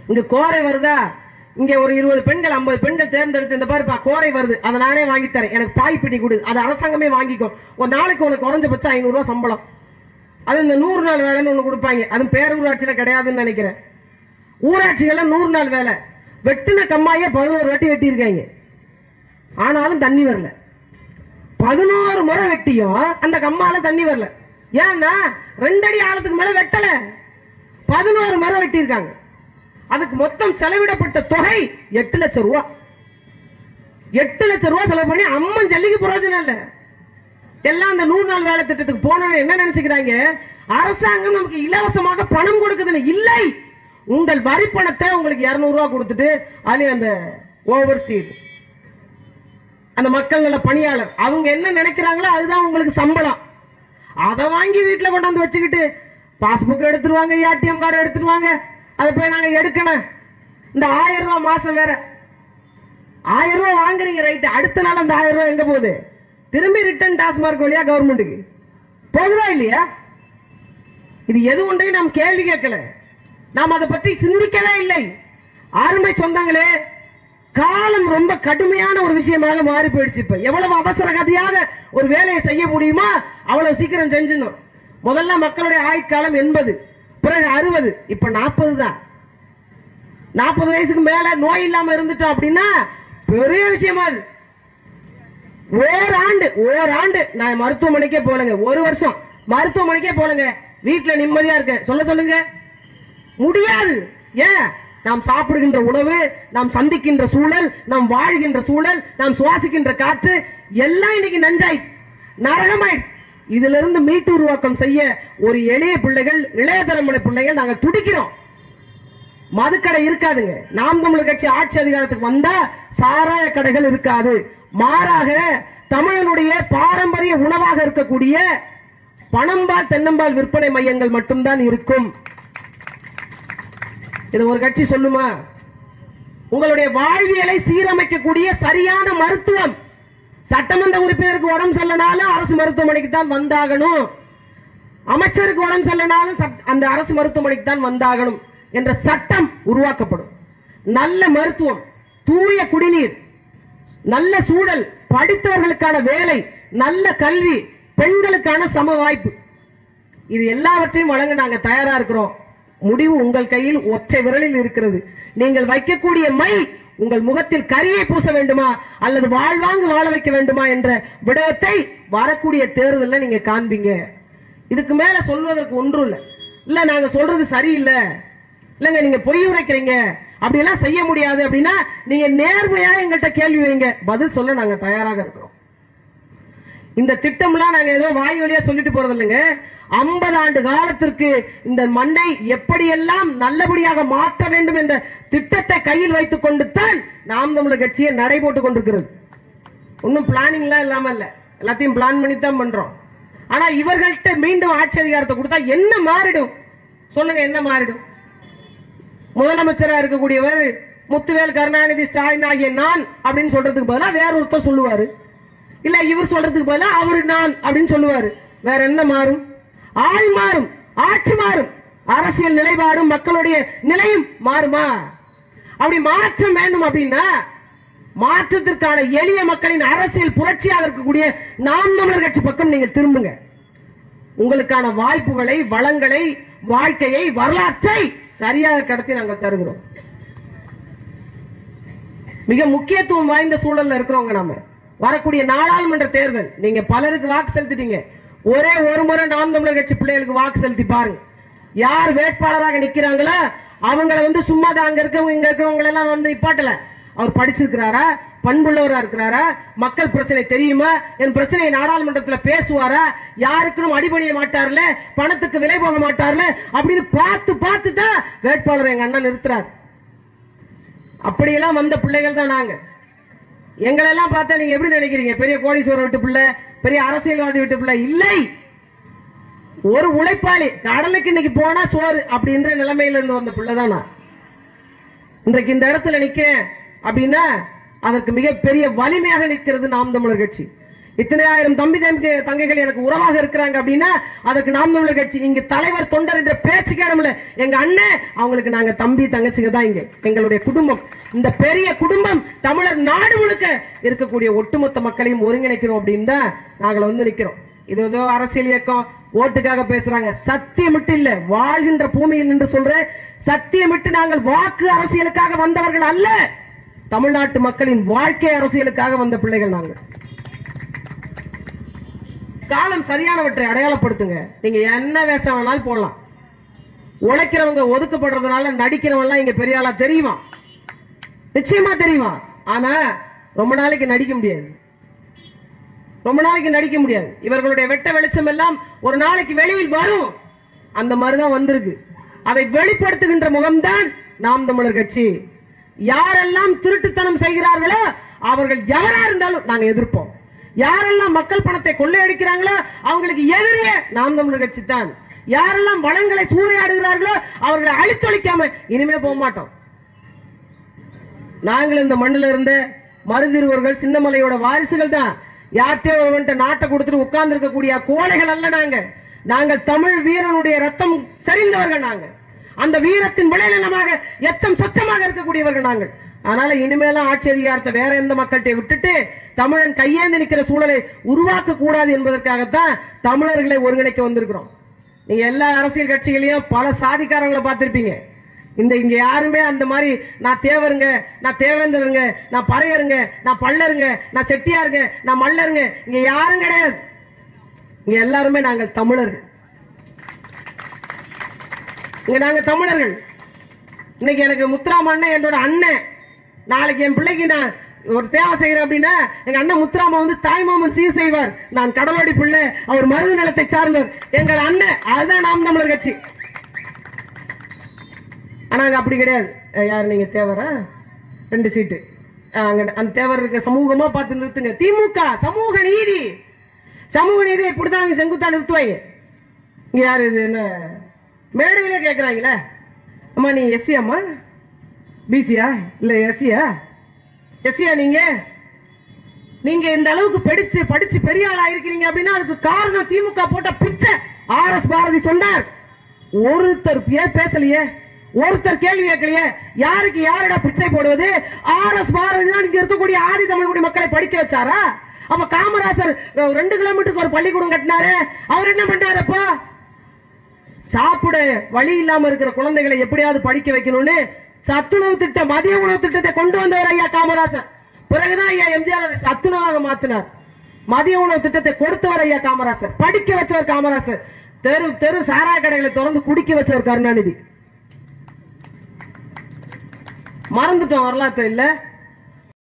இங்க கோரை வருதா இங்க ஒரு இருபது பெண்கள் ஐம்பது பெண்கள் தேர்ந்தெடுத்து இந்த பாருப்பா கோரை வருது அதை நானே வாங்கி தரேன் எனக்கு பாய் பிடி கொடு அது அரசாங்கமே வாங்கிக்கும் ஒரு நாளைக்கு உனக்கு குறைஞ்சபட்சம் ஐநூறு ரூபாய் சம்பளம் அது இந்த நூறு நாள் வேலைன்னு ஒண்ணு கொடுப்பாங்க அது பேரூராட்சியில கிடையாதுன்னு நினைக்கிறேன் ஊராட்சிகள்ல நூறு நாள் வேலை வெட்டின கம்மாயே பதினோரு வாட்டி வெட்டியிருக்காங்க ஆனாலும் தண்ணி வரல பதினோரு முறை வெட்டியும் அந்த கம்மால தண்ணி வரல ஏன்னா ரெண்டடி ஆழத்துக்கு மேல வெட்டல பதினோரு முறை வெட்டியிருக்காங்க அதுக்கு மொத்தம் செலவிடப்பட்ட தொகை எட்டு லட்சம் ரூபாய் எட்டு லட்சம் ரூபாய் செலவு பண்ணி அம்மன் ஜல்லிக்கு பிரயோஜனம் இல்ல எல்லாம் அந்த நூறு நாள் வேலை திட்டத்துக்கு போனவங்க என்ன நினைச்சுக்கிறாங்க அரசாங்கம் நமக்கு இலவசமாக பணம் கொடுக்குதுன்னு இல்லை உங்கள் வரி பணத்தை உங்களுக்கு 200 ரூபாய் கொடுத்துட்டு அதுலயும் அந்த ஓவர்சீஸ் அந்த மக்கள் நல பணியாளர் அவங்க என்ன நினைக்கிறாங்களோ அதுதான் உங்களுக்கு சம்பளம் அதை வாங்கி வீட்டுல கொண்டாந்து வச்சுக்கிட்டு பாஸ்புக் எடுத்துருவாங்க ஏடிஎம் கார்டு எடுத்துருவாங்க அதை போய் நாங்க எடுக்கணும் இந்த ஆயிரம் ரூபாய் மாசம் வேற ஆயிரம் ரூபாய் வாங்குறீங்க ரைட்டு அடுத்த நாள் அந்த ஆயிரம் ரூபாய் எங்க போகுது திரும்பி ரிட்டர்ன் டாஸ்மார்க் வழியா கவர்மெண்ட்டுக்கு போகுதா இல்லையா இது எது ஒன்றையும் நாம் கேள்வி கேட்கல நாம் அதை பற்றி சிந்திக்கவே இல்லை ஆளுமை சொந்தங்களே காலம் ரொம்ப கடுமையான ஒரு விஷயமாக மாறி போயிடுச்சு இப்ப எவ்வளவு அவசர கதையாக ஒரு வேலையை செய்ய முடியுமா அவ்வளவு சீக்கிரம் செஞ்சிடணும் முதல்ல மக்களுடைய ஆயுட்காலம் எண்பது பிறகு அறுபது இப்ப நாற்பது தான் நாற்பது வயசுக்கு மேல நோய் இல்லாம இருந்துட்டோம் அப்படின்னா பெரிய விஷயமா அது ஓராண்டு ஓராண்டு நான் மருத்துவமனைக்கே போலங்க ஒரு வருஷம் மருத்துவமனைக்கே போலங்க வீட்டுல நிம்மதியா இருக்கேன் சொல்ல சொல்லுங்க முடியாது ஏன் நாம் சாப்பிடுகின்ற உணவு நாம் சந்திக்கின்ற சூழல் நாம் வாழ்கின்ற சூழல் நாம் சுவாசிக்கின்ற காற்று எல்லாம் இன்னைக்கு நஞ்சாயிடுச்சு நரகமாயிடுச்சு இதுல இருந்து மீட்டு உருவாக்கம் செய்ய ஒரு எளிய பிள்ளைகள் இளைய தலைமுறை பிள்ளைகள் நாங்க துடிக்கிறோம் மதுக்கடை இருக்காதுங்க நாம் தமிழர் கட்சி ஆட்சி அதிகாரத்துக்கு வந்தா சாராய கடைகள் இருக்காது மாறாக தமிழனுடைய பாரம்பரிய உணவாக இருக்கக்கூடிய பணம்பால் தென்னம்பால் விற்பனை மையங்கள் மட்டும்தான் இருக்கும் இது ஒரு கட்சி சொல்லுமா உங்களுடைய வாழ்வியலை சீரமைக்கக்கூடிய சரியான மருத்துவம் சட்டமன்ற உறுப்பினருக்கு உடம்பு சரியில்லைனாலும் அரசு மருத்துவமனைக்கு தான் வந்தாகணும் அமைச்சருக்கு உடம்பு சரியில்லைனாலும் சட்- அந்த அரசு மருத்துவமனைக்கு தான் வந்தாகணும் என்ற சட்டம் உருவாக்கப்படும் நல்ல மருத்துவம் தூய குடிநீர் நல்ல சூழல் படித்தவர்களுக்கான வேலை நல்ல கல்வி பெண்களுக்கான சம வாய்ப்பு இது எல்லாவற்றையும் வழங்க நாங்க தயாரா இருக்கிறோம் முடிவு உங்கள் கையில் ஒற்றை விரலில் இருக்கிறது நீங்கள் வைக்கக்கூடிய மை உங்கள் முகத்தில் கரியை பூச வேண்டுமா அல்லது வாழ்வாங்கு வாழ வைக்க வேண்டுமா என்ற விடயத்தை வரக்கூடிய தேர்தல்ல நீங்க காண்பீங்க இதுக்கு மேல சொல்வதற்கு ஒன்றும் இல்லை இல்ல நாங்க சொல்றது சரியில்லை இல்லங்க நீங்க பொய் உரைக்கிறீங்க அப்படியெல்லாம் செய்ய முடியாது அப்படின்னா நீங்க நேர்மையா எங்கள்கிட்ட கேள்வி வைங்க பதில் சொல்ல நாங்க தயாராக இருக்கிறோம் இந்த திட்டம்லாம் நாங்க ஏதோ வாய் வழியா சொல்லிட்டு போறது இல்லைங்க ஐம்பது ஆண்டு காலத்திற்கு இந்த மண்ணை எப்படியெல்லாம் நல்லபடியாக மாற்ற வேண்டும் என்ற திட்டத்தை கையில் வைத்துக் கொண்டு தான் நாம் தமிழர் கட்சியை நடைபோட்டுக் கொண்டிருக்கிறது ஒன்றும் பிளானிங்லாம் இல்லாம இல்ல எல்லாத்தையும் பிளான் பண்ணி தான் பண்றோம் ஆனா இவர்கள்ட்ட மீண்டும் ஆட்சி அதிகாரத்தை கொடுத்தா என்ன மாறிடும் சொல்லுங்க என்ன மாறிடும் முதலமைச்சரா இருக்கக்கூடியவர் முத்துவேல் கருணாநிதி ஸ்டாலின் ஆகிய நான் அப்படின்னு சொல்றதுக்கு பதிலா வேற ஒருத்தர் சொல்லுவாரு இல்ல இவர் சொல்றதுக்கு பதிலா அவர் நான் அப்படின்னு சொல்லுவாரு வேற என்ன மாறும் ஆள் மாறும் ஆட்சி மாறும் அரசியல் நிலைப்பாடும் மக்களுடைய நிலையும் மாறுமா அப்படி மாற்றம் வேண்டும் அப்படின்னா மாற்றத்திற்கான எளிய மக்களின் அரசியல் புரட்சியாக இருக்கக்கூடிய நாம் தமிழர் கட்சி பக்கம் நீங்க திரும்புங்க உங்களுக்கான வாய்ப்புகளை வளங்களை வாழ்க்கையை வரலாற்றை சரியாக கடத்தி நாங்கள் தருகிறோம் மிக முக்கியத்துவம் வாய்ந்த சூழல்ல இருக்கிறவங்க நாம வரக்கூடிய நாடாளுமன்ற தேர்தல் நீங்க பலருக்கு வாக்கு செலுத்திட்டீங்க ஒரே ஒரு முறை நாம் தமிழர் கட்சி பிள்ளைகளுக்கு வாக்கு செலுத்தி பாருங்க யார் வேட்பாளராக நிக்கிறாங்களோ அவங்கள வந்து சும்மா தான் அங்க இருக்கவங்க இங்க இருக்கிறவங்க எல்லாம் வந்து நிப்பாட்டல அவர் படிச்சிருக்கிறாரா பண்புள்ளவரா இருக்கிறாரா மக்கள் பிரச்சனை தெரியுமா என் பிரச்சனையை நாடாளுமன்றத்துல பேசுவாரா யாருக்கும் அடிபணிய மாட்டார்ல பணத்துக்கு விலை போக மாட்டார்ல அப்படின்னு பார்த்து பார்த்து தான் வேட்பாளர் எங்க அண்ணன் நிறுத்துறாரு அப்படியெல்லாம் வந்த பிள்ளைகள் தான் நாங்க எங்களெல்லாம் பார்த்தா நீங்க எப்படி நினைக்கிறீங்க பெரிய கோடீஸ்வரர் வீட்டு பிள்ளை பெரிய அரசியல்வாதி வீட்டு பிள்ளை இல்லை ஒரு உழைப்பாளி கடலுக்கு இன்னைக்கு போனா சோறு அப்படின்ற நிலைமையில இருந்து வந்த பிள்ளை தான் நான் இன்றைக்கு இந்த இடத்துல நிக்கிறேன் அப்படின்னா அதற்கு மிகப்பெரிய வலிமையாக நிற்கிறது நாம் தமிழர் கட்சி இத்தனை ஆயிரம் தம்பி தம்பி தங்கைகள் எனக்கு உறவாக இருக்கிறாங்க அப்படின்னா அதுக்கு நாம் தமிழர் கட்சி இங்க தலைவர் தொண்டர் என்ற பேச்சுக்கு இடமில்ல எங்க அண்ணன் அவங்களுக்கு நாங்க தம்பி தங்கச்சிங்க தான் இங்க எங்களுடைய குடும்பம் இந்த பெரிய குடும்பம் தமிழர் நாடு முழுக்க இருக்கக்கூடிய ஒட்டுமொத்த மக்களையும் ஒருங்கிணைக்கணும் அப்படின்னு தான் நாங்கள் வந்து நிக்கிறோம் இது ஏதோ அரசியல் இயக்கம் ஓட்டுக்காக பேசுறாங்க சத்தியமிட்டு இல்ல வாழ்கின்ற பூமியில் என்று சொல்றேன் சத்தியமிட்டு நாங்கள் வாக்கு அரசியலுக்காக வந்தவர்கள் அல்ல தமிழ்நாட்டு மக்களின் வாழ்க்கை அரசியலுக்காக வந்த பிள்ளைகள் நாங்கள் காலம் சரியானவற்றை அடையாளப்படுத்துங்க நீங்க என்ன வேஷம் வேணாலும் போடலாம் உழைக்கிறவங்க ஒதுக்கப்படுறதுனால நடிக்கிறவன்லாம் இங்க பெரிய ஆளா தெரியுமா நிச்சயமா தெரியுமா ஆனா ரொம்ப நாளைக்கு நடிக்க முடியாது ரொம்ப நாளைக்கு நடிக்க முடியாது இவர்களுடைய வெட்ட வெளிச்சம் எல்லாம் ஒரு நாளைக்கு வெளியில் வரும் அந்த மாதிரிதான் வந்திருக்கு அதை வெளிப்படுத்துகின்ற முகம்தான் நாம் தமிழர் கட்சி யாரெல்லாம் திருட்டுத்தனம் செய்கிறார்களோ அவர்கள் எவரா இருந்தாலும் நாங்க எதிர்ப்போம் யாரெல்லாம் மக்கள் பணத்தை கொள்ளையடிக்கிறாங்களோ அவங்களுக்கு எதிரியே நாம் தமிழர் கட்சி தான் யாரெல்லாம் வளங்களை சூறையாடுகிறார்களோ அவர்களை அழித்தொழிக்காம இனிமே போக மாட்டோம் நாங்கள் இந்த மண்ணில் இருந்த மருதிருவர்கள் சின்னமலையோட வாரிசுகள் தான் யார்கிட்டயோ ஒருவன்ட்ட நாட்டை கொடுத்துட்டு உட்கார்ந்து இருக்கக்கூடிய கோழைகள் அல்ல நாங்க நாங்கள் தமிழ் வீரனுடைய ரத்தம் சரிந்தவர்கள் நாங்க அந்த வீரத்தின் விளைநிலமாக எச்சம் சொச்சமாக இருக்கக்கூடியவர்கள் நாங்கள் அதனால இனிமேலாம் ஆட்சி அதிகாரத்தை வேற எந்த மக்கள்கிட்ட விட்டுட்டு தமிழன் கையேந்து நிற்கிற சூழலை உருவாக்க கூடாது என்பதற்காகத்தான் தமிழர்களை ஒருங்கிணைக்க வந்திருக்கிறோம் நீங்க எல்லா அரசியல் கட்சிகளையும் பல சாதிக்காரங்களை பார்த்திருப்பீங்க இந்த இங்க யாருமே அந்த மாதிரி நான் தேவருங்க நான் தேவேந்தருங்க நான் பறையருங்க நான் பல்லருங்க நான் செட்டியாருங்க நான் மல்லருங்க இங்க யாரும் கிடையாது இங்க எல்லாருமே நாங்கள் தமிழர்கள் இங்க நாங்க தமிழர்கள் இன்னைக்கு எனக்கு முத்துராம அண்ணன் என்னோட அண்ணன் நாளைக்கு என் பிள்ளைக்கு நான் ஒரு தேவை செய்யறேன் அப்படின்னா எங்க அண்ணன் முத்துராம வந்து தாய்மாமன் சீர் செய்வார் நான் கடலோடி பிள்ளை அவர் மருது நிலத்தை சார்ந்தவர் எங்கள் அண்ணன் அதுதான் நாம் தமிழர் கட்சி ஆனா அங்க அப்படி கிடையாது அஹ் யார் நீங்க தேவரா ரெண்டு சீட்டு அஹ் அங்க அந்த தேவர் இருக்க சமூகமா பார்த்து நிறுத்துங்க திமுக சமூக நீதி சமூக நீதி இப்படிதான் அவங்க செங்குத்தா நிறுத்துவாங்க இங்க யாரு இது என்ன மேடையில கேக்குறாங்களே அம்மா நீ எஸ்சி அம்மா பிசியா இல்ல எஸ்சியா எஸ்சியா நீங்க நீங்க இந்த அளவுக்கு படிச்சு படிச்சு பெரிய ஆளா இருக்கிறீங்க அப்படின்னா அதுக்கு காரணம் திமுக போட்ட பிச்சை ஆர் எஸ் பாரதி சொன்னார் ஒருத்தர் ஏன் பேசலையே ஒருத்தர் கேள்வி கேட்கலையே யாருக்கு யாரோட பிச்சை போடுவது ஆர் எஸ் பாரதி தான் இங்க இருக்கக்கூடிய ஆதி தமிழ்குடி மக்களை படிக்க வச்சாரா அப்ப காமராசர் அஹ், ரெண்டு கிலோமீட்டருக்கு ஒரு பள்ளிக்கூடம் கட்டினாரு அவர் என்ன பண்ணாரு அப்போ சாப்பிட வழி இல்லாம இருக்கிற குழந்தைகளை எப்படியாவது படிக்க வைக்கணும்னு சத்துணவு திட்டம் மதிய உணவு திட்டத்தை கொண்டு வந்தவர் ஐயா காமராசர் பிறகுதான் ஐயா எம்ஜிஆர் அதை சத்துணவாக மாத்தினார் மதிய உணவு திட்டத்தை கொடுத்தவர் ஐயா காமராசர் படிக்க வச்சவர் காமராசர் தெரு தெரு சாராய கடைகளை திறந்து குடிக்க வச்சவர் கருணாநிதி மறந்துட்டோம் வரலாற்று இல்ல